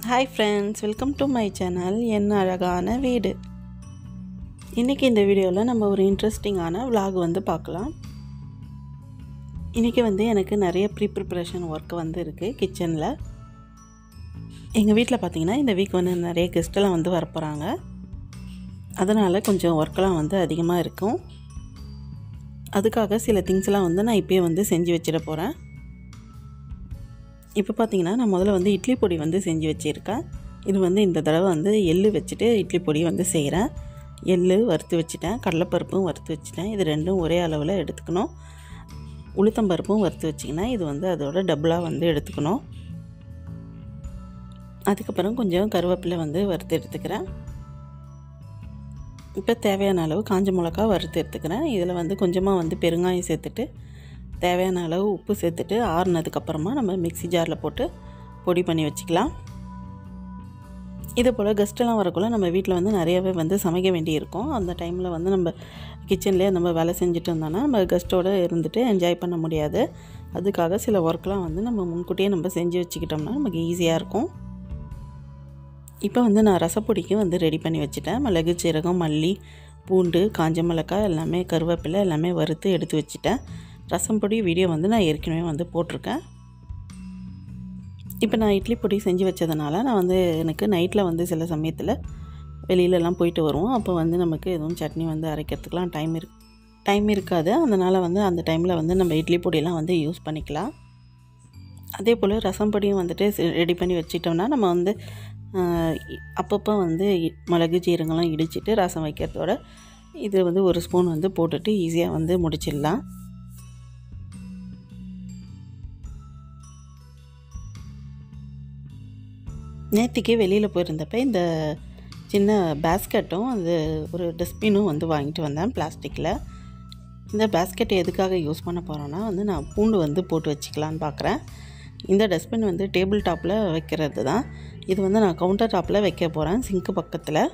hi friends welcome to my channel என் அழகான வீடு இன்றைக்கி இந்த வீடியோவில் நம்ம ஒரு இன்ட்ரெஸ்டிங்கான vlog வந்து பார்க்கலாம் இன்றைக்கி வந்து எனக்கு நிறைய ப்ரீ ப்ரிப்பரேஷன் ஒர்க் வந்து இருக்குது கிச்சனில் எங்கள் வீட்டில் பார்த்தீங்கன்னா இந்த வீக் வந்து நிறைய கெஸ்ட்டெல்லாம் வந்து வரப்போகிறாங்க அதனால் கொஞ்சம் ஒர்க்கெலாம் வந்து அதிகமாக இருக்கும் அதுக்காக சில திங்ஸ்லாம் வந்து நான் இப்போயே வந்து செஞ்சு வச்சிட போகிறேன் இப்போ பார்த்தீங்கன்னா நான் முதல்ல வந்து இட்லி பொடி வந்து செஞ்சு வச்சுருக்கேன் இது வந்து இந்த தடவை வந்து எள்ளு வச்சுட்டு இட்லி பொடி வந்து செய்கிறேன் எள்ளு வறுத்து வச்சுட்டேன் கடலைப்பருப்பும் வறுத்து வச்சுட்டேன் இது ரெண்டும் ஒரே அளவில் எடுத்துக்கணும் உளுத்தம்பருப்பும் வறுத்து வச்சிங்கன்னா இது வந்து அதோட டபுளாக வந்து எடுத்துக்கணும் அதுக்கப்புறம் கொஞ்சம் கருவேப்பிலை வந்து வறுத்து எடுத்துக்கிறேன் இப்போ தேவையான அளவு காஞ்ச மிளகா வறுத்து எடுத்துக்கிறேன் இதில் வந்து கொஞ்சமாக வந்து பெருங்காயம் சேர்த்துட்டு தேவையான அளவு உப்பு சேர்த்துட்டு ஆறுனதுக்கப்புறமா நம்ம மிக்ஸி ஜாரில் போட்டு பொடி பண்ணி வச்சுக்கலாம் இதே போல் கெஸ்ட்டெல்லாம் வரக்குள்ள நம்ம வீட்டில் வந்து நிறையவே வந்து சமைக்க வேண்டியிருக்கும் அந்த டைமில் வந்து நம்ம கிச்சன்லேயே நம்ம வேலை செஞ்சுட்டு இருந்தோன்னா நம்ம கெஸ்ட்டோடு இருந்துட்டு என்ஜாய் பண்ண முடியாது அதுக்காக சில ஒர்க்லாம் வந்து நம்ம முன்கூட்டியே நம்ம செஞ்சு வச்சுக்கிட்டோம்னா நமக்கு ஈஸியாக இருக்கும் இப்போ வந்து நான் ரசப்பொடிக்கு வந்து ரெடி பண்ணி வச்சுட்டேன் மிளகு சீரகம் மல்லி பூண்டு காஞ்ச மிளகாய் எல்லாமே கருவேப்பிலை எல்லாமே வறுத்து எடுத்து வச்சுட்டேன் ரசம் பொடி வீடியோ வந்து நான் ஏற்கனவே வந்து போட்டிருக்கேன் இப்போ நான் இட்லி பொடி செஞ்சு வச்சதுனால நான் வந்து எனக்கு நைட்டில் வந்து சில சமயத்தில் வெளியிலலாம் போயிட்டு வருவோம் அப்போ வந்து நமக்கு எதுவும் சட்னி வந்து அரைக்கிறதுக்கெலாம் டைம் இருக்கு டைம் இருக்காது அதனால் வந்து அந்த டைமில் வந்து நம்ம இட்லி பொடியெல்லாம் வந்து யூஸ் பண்ணிக்கலாம் அதே போல் ரசம் பொடியும் வந்துட்டு ரெடி பண்ணி வச்சிட்டோம்னா நம்ம வந்து அப்பப்போ வந்து மிளகு ஜீரகம்லாம் இடிச்சிட்டு ரசம் வைக்கிறதோட இது வந்து ஒரு ஸ்பூன் வந்து போட்டுட்டு ஈஸியாக வந்து முடிச்சிடலாம் நேற்றுக்கு வெளியில் போயிருந்தப்ப இந்த சின்ன பேஸ்கெட்டும் அது ஒரு டஸ்ட்பினும் வந்து வாங்கிட்டு வந்தேன் பிளாஸ்டிக்கில் இந்த பேஸ்கெட் எதுக்காக யூஸ் பண்ண போகிறோன்னா வந்து நான் பூண்டு வந்து போட்டு வச்சுக்கலான்னு பார்க்குறேன் இந்த டஸ்ட்பின் வந்து டேபிள் டாப்பில் வைக்கிறது தான் இது வந்து நான் கவுண்டர் டாப்பில் வைக்க போகிறேன் சிங்க்கு பக்கத்தில்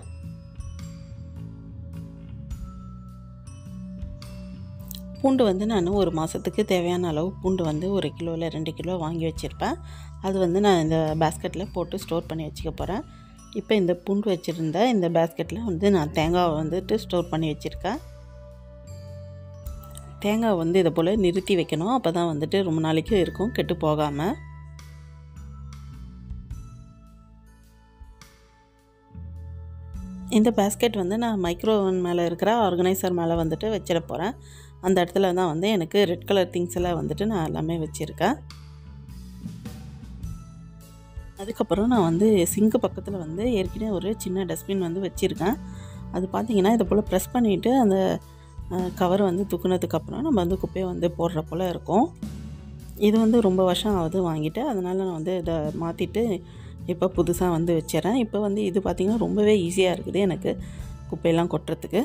பூண்டு வந்து நான் ஒரு மாதத்துக்கு தேவையான அளவு பூண்டு வந்து ஒரு கிலோ இல்லை ரெண்டு கிலோ வாங்கி வச்சுருப்பேன் அது வந்து நான் இந்த பேஸ்கெட்டில் போட்டு ஸ்டோர் பண்ணி வச்சுக்க போகிறேன் இப்போ இந்த பூண்டு வச்சுருந்த இந்த பேஸ்கெட்டில் வந்து நான் தேங்காவை வந்துட்டு ஸ்டோர் பண்ணி வச்சுருக்கேன் தேங்காய் வந்து இதை போல் நிறுத்தி வைக்கணும் அப்போ தான் வந்துட்டு ரொம்ப நாளைக்கு இருக்கும் கெட்டு போகாமல் இந்த பேஸ்கெட் வந்து நான் மைக்ரோவன் மேலே இருக்கிற ஆர்கனைசர் மேலே வந்துட்டு வச்சிட போகிறேன் அந்த இடத்துல தான் வந்து எனக்கு ரெட் கலர் திங்ஸ் எல்லாம் வந்துட்டு நான் எல்லாமே வச்சுருக்கேன் அதுக்கப்புறம் நான் வந்து சிங்கு பக்கத்தில் வந்து ஏற்கனவே ஒரு சின்ன டஸ்ட்பின் வந்து வச்சுருக்கேன் அது பார்த்திங்கன்னா இதை போல் ப்ரெஸ் பண்ணிவிட்டு அந்த கவர் வந்து தூக்குனதுக்கப்புறம் நம்ம வந்து குப்பையை வந்து போடுற போல் இருக்கும் இது வந்து ரொம்ப வருஷம் ஆகுது வாங்கிட்டு அதனால் நான் வந்து இதை மாற்றிட்டு இப்போ புதுசாக வந்து வச்சிடறேன் இப்போ வந்து இது பார்த்திங்கன்னா ரொம்பவே ஈஸியாக இருக்குது எனக்கு குப்பையெல்லாம் கொட்டுறதுக்கு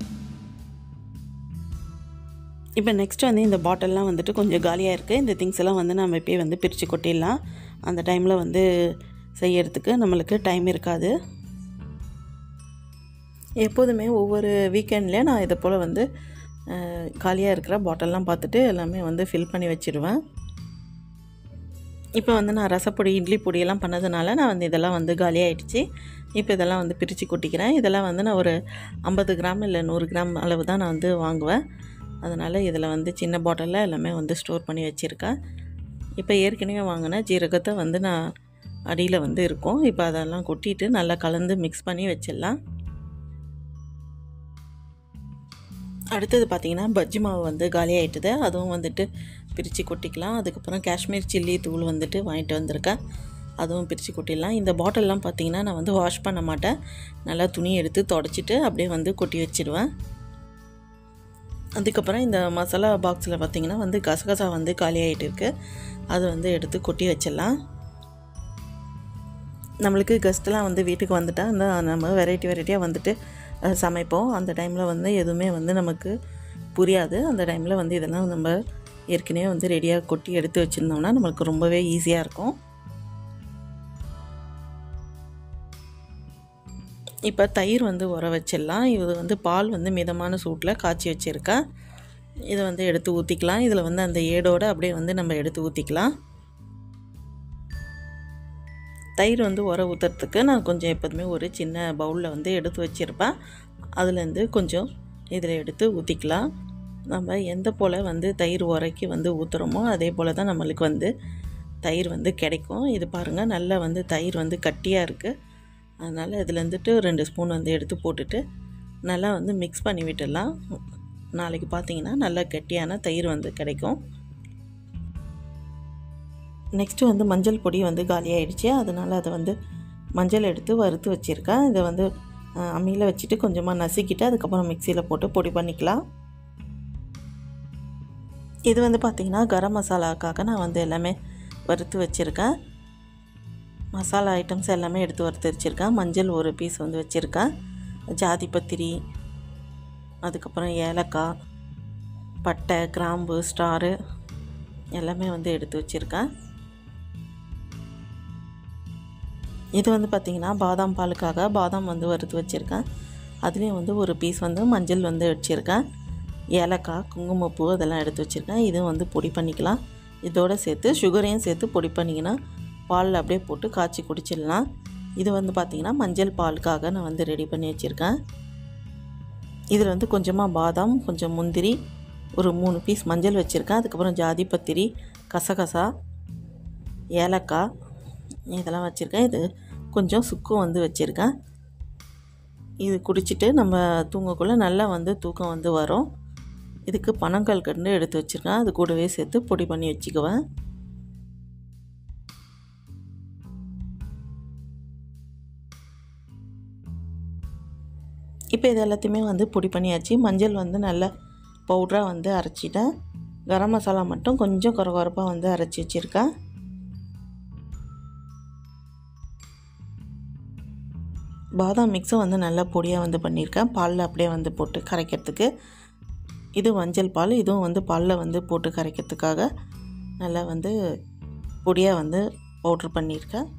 இப்போ நெக்ஸ்ட் வந்து இந்த பாட்டில்லாம் வந்துட்டு கொஞ்சம் காலியாக இருக்குது இந்த திங்ஸ் எல்லாம் வந்து நம்ம இப்போயே வந்து பிரித்து கொட்டிடலாம் அந்த டைமில் வந்து செய்யறதுக்கு நம்மளுக்கு டைம் இருக்காது எப்போதுமே ஒவ்வொரு வீக்கெண்ட்லேயும் நான் இதை போல் வந்து காலியாக இருக்கிற பாட்டில்லாம் பார்த்துட்டு எல்லாமே வந்து ஃபில் பண்ணி வச்சுருவேன் இப்போ வந்து நான் ரசப்பொடி இட்லி பொடியெல்லாம் பண்ணதுனால நான் வந்து இதெல்லாம் வந்து காலியாகிடுச்சு இப்போ இதெல்லாம் வந்து பிரித்து கொட்டிக்கிறேன் இதெல்லாம் வந்து நான் ஒரு ஐம்பது கிராம் இல்லை நூறு கிராம் அளவு தான் நான் வந்து வாங்குவேன் அதனால் இதில் வந்து சின்ன பாட்டிலில் எல்லாமே வந்து ஸ்டோர் பண்ணி வச்சுருக்கேன் இப்போ ஏற்கனவே வாங்கின ஜீரகத்தை வந்து நான் அடியில் வந்து இருக்கும் இப்போ அதெல்லாம் கொட்டிட்டு நல்லா கலந்து மிக்ஸ் பண்ணி வச்சிடலாம் அடுத்தது பார்த்திங்கன்னா பஜ்ஜி மாவு வந்து காலி ஆகிட்டுது அதுவும் வந்துட்டு பிரித்து கொட்டிக்கலாம் அதுக்கப்புறம் காஷ்மீர் சில்லி தூள் வந்துட்டு வாங்கிட்டு வந்திருக்கேன் அதுவும் பிரித்து கொட்டிடலாம் இந்த பாட்டிலெலாம் பார்த்திங்கன்னா நான் வந்து வாஷ் பண்ண மாட்டேன் நல்லா துணி எடுத்து தொடச்சிட்டு அப்படியே வந்து கொட்டி வச்சிடுவேன் அதுக்கப்புறம் இந்த மசாலா பாக்ஸில் பார்த்திங்கன்னா வந்து கசகசா வந்து காலி ஆகிட்டு இருக்குது அது வந்து எடுத்து கொட்டி வச்சிடலாம் நம்மளுக்கு கெஸ்ட்டெலாம் வந்து வீட்டுக்கு வந்துட்டால் அந்த நம்ம வெரைட்டி வெரைட்டியாக வந்துட்டு சமைப்போம் அந்த டைமில் வந்து எதுவுமே வந்து நமக்கு புரியாது அந்த டைமில் வந்து இதெல்லாம் நம்ம ஏற்கனவே வந்து ரெடியாக கொட்டி எடுத்து வச்சுருந்தோம்னா நம்மளுக்கு ரொம்பவே ஈஸியாக இருக்கும் இப்போ தயிர் வந்து உர வச்சிடலாம் இது வந்து பால் வந்து மிதமான சூட்டில் காய்ச்சி வச்சுருக்கேன் இதை வந்து எடுத்து ஊற்றிக்கலாம் இதில் வந்து அந்த ஏடோடு அப்படியே வந்து நம்ம எடுத்து ஊற்றிக்கலாம் தயிர் வந்து உர ஊற்றுறதுக்கு நான் கொஞ்சம் எப்போதுமே ஒரு சின்ன பவுலில் வந்து எடுத்து வச்சுருப்பேன் அதுலேருந்து கொஞ்சம் இதில் எடுத்து ஊற்றிக்கலாம் நம்ம எந்த போல் வந்து தயிர் உரைக்கு வந்து ஊற்றுறோமோ அதே போல் தான் நம்மளுக்கு வந்து தயிர் வந்து கிடைக்கும் இது பாருங்கள் நல்லா வந்து தயிர் வந்து கட்டியாக இருக்குது அதனால் இதில் வந்துட்டு ரெண்டு ஸ்பூன் வந்து எடுத்து போட்டுட்டு நல்லா வந்து மிக்ஸ் பண்ணி விட்டுடலாம் நாளைக்கு பார்த்தீங்கன்னா நல்லா கெட்டியான தயிர் வந்து கிடைக்கும் நெக்ஸ்ட்டு வந்து மஞ்சள் பொடி வந்து காலியாகிடுச்சு அதனால் அதை வந்து மஞ்சள் எடுத்து வறுத்து வச்சுருக்கேன் இதை வந்து அம்மியில் வச்சுட்டு கொஞ்சமாக நசுக்கிட்டு அதுக்கப்புறம் மிக்சியில் போட்டு பொடி பண்ணிக்கலாம் இது வந்து பார்த்திங்கன்னா கரம் மசாலாக்காக நான் வந்து எல்லாமே வறுத்து வச்சுருக்கேன் மசாலா ஐட்டம்ஸ் எல்லாமே எடுத்து வறுத்து வச்சுருக்கேன் மஞ்சள் ஒரு பீஸ் வந்து வச்சுருக்கேன் ஜாதி பத்திரி அதுக்கப்புறம் ஏலக்காய் பட்டை கிராம்பு ஸ்டாரு எல்லாமே வந்து எடுத்து வச்சுருக்கேன் இது வந்து பார்த்திங்கன்னா பாதாம் பாலுக்காக பாதாம் வந்து வறுத்து வச்சுருக்கேன் அதுலேயும் வந்து ஒரு பீஸ் வந்து மஞ்சள் வந்து வச்சுருக்கேன் ஏலக்காய் குங்குமப்பூ அதெல்லாம் எடுத்து வச்சுருக்கேன் இதுவும் வந்து பொடி பண்ணிக்கலாம் இதோடு சேர்த்து சுகரையும் சேர்த்து பொடி பண்ணிங்கன்னா பாலில் அப்படியே போட்டு காய்ச்சி குடிச்சிடலாம் இது வந்து பார்த்திங்கன்னா மஞ்சள் பாலுக்காக நான் வந்து ரெடி பண்ணி வச்சுருக்கேன் இதில் வந்து கொஞ்சமாக பாதாம் கொஞ்சம் முந்திரி ஒரு மூணு பீஸ் மஞ்சள் வச்சுருக்கேன் அதுக்கப்புறம் ஜாதி பத்திரி கசகசா ஏலக்காய் இதெல்லாம் வச்சுருக்கேன் இது கொஞ்சம் சுக்கும் வந்து வச்சுருக்கேன் இது குடிச்சிட்டு நம்ம தூங்கக்குள்ளே நல்லா வந்து தூக்கம் வந்து வரும் இதுக்கு பனங்கல் கண்டு எடுத்து வச்சுருக்கேன் அது கூடவே சேர்த்து பொடி பண்ணி வச்சுக்குவேன் இப்போ இது எல்லாத்தையுமே வந்து பொடி பண்ணியாச்சு மஞ்சள் வந்து நல்லா பவுட்ராக வந்து அரைச்சிட்டேன் கரம் மசாலா மட்டும் கொஞ்சம் குறகுறப்பாக வந்து அரைச்சி வச்சுருக்கேன் பாதாம் மிக்ஸும் வந்து நல்லா பொடியாக வந்து பண்ணியிருக்கேன் பாலில் அப்படியே வந்து போட்டு கரைக்கிறதுக்கு இது மஞ்சள் பால் இதுவும் வந்து பாலில் வந்து போட்டு கரைக்கிறதுக்காக நல்லா வந்து பொடியாக வந்து பவுட்ரு பண்ணியிருக்கேன்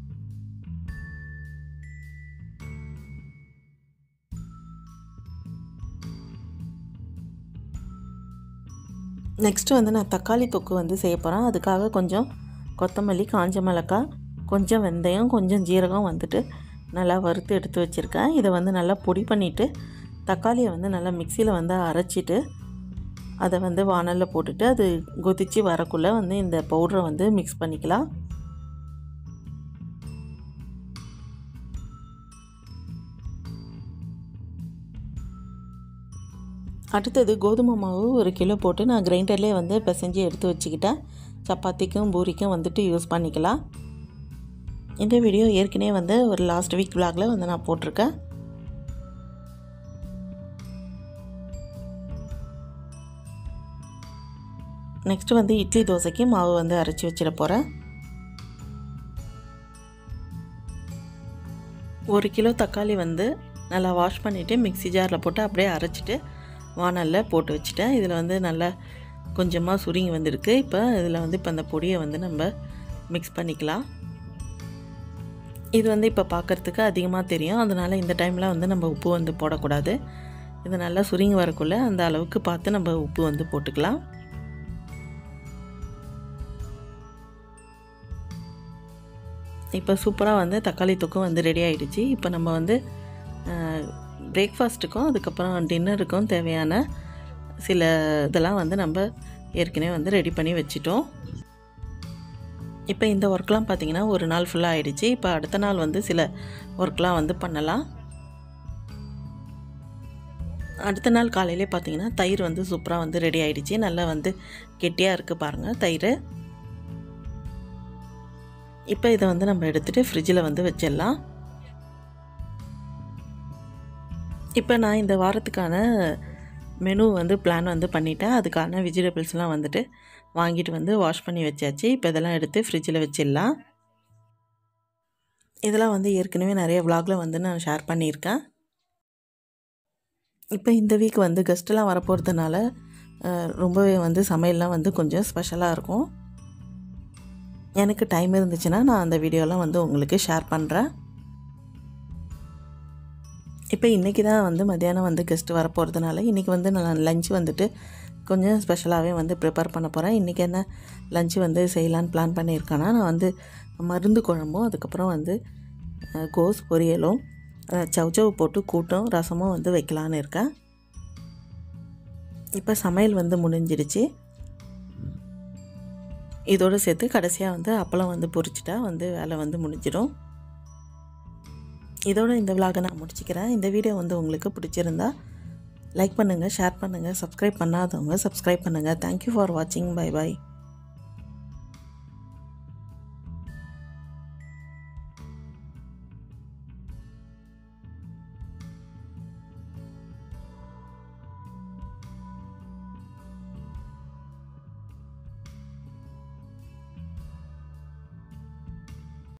நெக்ஸ்ட்டு வந்து நான் தக்காளி தொக்கு வந்து செய்ய போகிறேன் அதுக்காக கொஞ்சம் கொத்தமல்லி காஞ்ச மிளகாய் கொஞ்சம் வெந்தயம் கொஞ்சம் ஜீரகம் வந்துட்டு நல்லா வறுத்து எடுத்து வச்சுருக்கேன் இதை வந்து நல்லா பொடி பண்ணிவிட்டு தக்காளியை வந்து நல்லா மிக்சியில் வந்து அரைச்சிட்டு அதை வந்து வானலில் போட்டுட்டு அது கொதித்து வரக்குள்ளே வந்து இந்த பவுடரை வந்து மிக்ஸ் பண்ணிக்கலாம் அடுத்தது கோதுமை மாவு ஒரு கிலோ போட்டு நான் கிரைண்டர்லேயே வந்து பிசைஞ்சு எடுத்து வச்சுக்கிட்டேன் சப்பாத்திக்கும் பூரிக்கும் வந்துட்டு யூஸ் பண்ணிக்கலாம் இந்த வீடியோ ஏற்கனவே வந்து ஒரு லாஸ்ட் வீக் விலாகில் வந்து நான் போட்டிருக்கேன் நெக்ஸ்ட்டு வந்து இட்லி தோசைக்கு மாவு வந்து அரைச்சி வச்சிட போகிறேன் ஒரு கிலோ தக்காளி வந்து நல்லா வாஷ் பண்ணிவிட்டு மிக்ஸி ஜாரில் போட்டு அப்படியே அரைச்சிட்டு வானலில் போட்டு வச்சுட்டேன் இதில் வந்து நல்லா கொஞ்சமாக சுருங்கி வந்திருக்கு இப்போ இதில் வந்து இப்போ அந்த பொடியை வந்து நம்ம மிக்ஸ் பண்ணிக்கலாம் இது வந்து இப்போ பார்க்குறதுக்கு அதிகமாக தெரியும் அதனால் இந்த டைமில் வந்து நம்ம உப்பு வந்து போடக்கூடாது இது நல்லா சுருங்கி வரக்குள்ளே அந்த அளவுக்கு பார்த்து நம்ம உப்பு வந்து போட்டுக்கலாம் இப்போ சூப்பராக வந்து தக்காளி தொக்கும் வந்து ரெடி ஆகிடுச்சு இப்போ நம்ம வந்து பிரேக்ஃபாஸ்ட்டுக்கும் அதுக்கப்புறம் டின்னருக்கும் தேவையான சில இதெல்லாம் வந்து நம்ம ஏற்கனவே வந்து ரெடி பண்ணி வச்சிட்டோம் இப்போ இந்த ஒர்க்லாம் பார்த்திங்கன்னா ஒரு நாள் ஃபுல்லாக ஆகிடுச்சு இப்போ அடுத்த நாள் வந்து சில ஒர்க்லாம் வந்து பண்ணலாம் அடுத்த நாள் காலையிலே பார்த்தீங்கன்னா தயிர் வந்து சூப்பராக வந்து ரெடி ஆகிடுச்சு நல்லா வந்து கெட்டியாக இருக்குது பாருங்கள் தயிர் இப்போ இதை வந்து நம்ம எடுத்துகிட்டு ஃப்ரிட்ஜில் வந்து வச்சிடலாம் இப்போ நான் இந்த வாரத்துக்கான மெனு வந்து பிளான் வந்து பண்ணிட்டேன் அதுக்கான வெஜிடபிள்ஸ்லாம் வந்துட்டு வாங்கிட்டு வந்து வாஷ் பண்ணி வச்சாச்சு இப்போ இதெல்லாம் எடுத்து ஃப்ரிட்ஜில் வச்சிடலாம் இதெல்லாம் வந்து ஏற்கனவே நிறைய விலாகில் வந்து நான் ஷேர் பண்ணியிருக்கேன் இப்போ இந்த வீக் வந்து கெஸ்ட்டெல்லாம் வரப்போகிறதுனால ரொம்பவே வந்து சமையல்லாம் வந்து கொஞ்சம் ஸ்பெஷலாக இருக்கும் எனக்கு டைம் இருந்துச்சுன்னா நான் அந்த வீடியோலாம் வந்து உங்களுக்கு ஷேர் பண்ணுறேன் இப்போ இன்றைக்கி தான் வந்து மத்தியானம் வந்து கெஸ்ட்டு வரப்போகிறதுனால இன்றைக்கி வந்து நான் லஞ்ச் வந்துட்டு கொஞ்சம் ஸ்பெஷலாகவே வந்து ப்ரிப்பேர் பண்ண போகிறேன் இன்றைக்கி என்ன லஞ்சு வந்து செய்யலான்னு பிளான் பண்ணியிருக்கேன்னா நான் வந்து மருந்து குழம்பும் அதுக்கப்புறம் வந்து அஹ், கோஸ் பொரியலும் அஹ், சவ்சவ் போட்டு கூட்டும் ரசமும் வந்து வைக்கலான்னு இருக்கேன் இப்போ சமையல் வந்து முடிஞ்சிடுச்சு இதோடு சேர்த்து கடைசியாக வந்து அப்பளம் வந்து பொரிச்சிட்டா வந்து வேலை வந்து முடிஞ்சிடும் இதோட இந்த விலாகை நான் முடிச்சுக்கிறேன் இந்த வீடியோ வந்து உங்களுக்கு பிடிச்சிருந்தா லைக் பண்ணுங்கள் ஷேர் பண்ணுங்கள் சப்ஸ்கிரைப் பண்ணாதவங்க சப்ஸ்கிரைப் பண்ணுங்கள் தேங்க்யூ ஃபார் வாட்சிங் பை பை